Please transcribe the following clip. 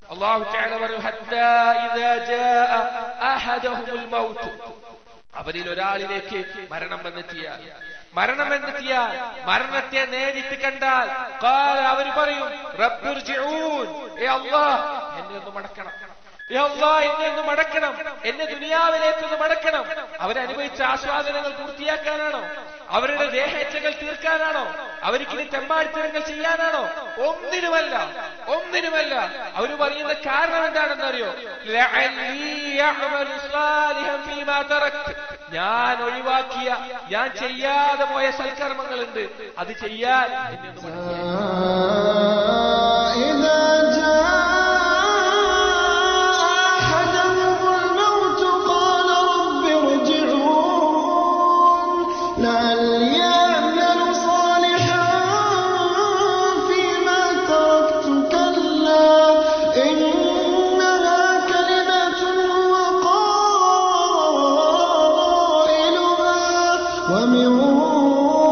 അള്ളാഹു തആല പറഞ്ഞു ഹത്താ ഇദാ ജാഅ അഹദഹുൽ മൗത്ത് അവരിൽ ഒരാളിലേക്ക് മരണം വന്നെത്തിയാൽ മരണം വന്നെത്തിയാൽ മരണത്തെ നേരിട്ട് കണ്ടാൽ ഖാല അവർ പറയും റബ്ബിർജിഊൻ ഏ അല്ലാഹ് എന്നെ ഒന്ന് മടക്കണം ഏ അല്ലാഹ് എന്നെ ഒന്ന് മടക്കണം എന്നെ ദുനിയാവിലേക്ക് ഒന്ന് മടക്കണം അവരനുഭവിച്ച ആസ്വാദനങ്ങൾ പൂർത്തിയാക്കാനാണോ അവരുടെ ദേഹേച്ഛകൾ തീർക്കാനാണോ അവർക്കിനി തെമ്മാടിത്തരങ്ങൾ ചെയ്യാനാണോ ഒന്നിനുമല്ല ഒന്നിനുമല്ല അവർ പറയുന്ന കാരണം എന്താണെന്ന് അറിയോ ഞാൻ ഒഴിവാക്കിയ ഞാൻ ചെയ്യാതെ പോയ സൽക്കർമ്മങ്ങളുണ്ട് അത് ചെയ്യാൻ എന്നെ ഒന്ന് ومن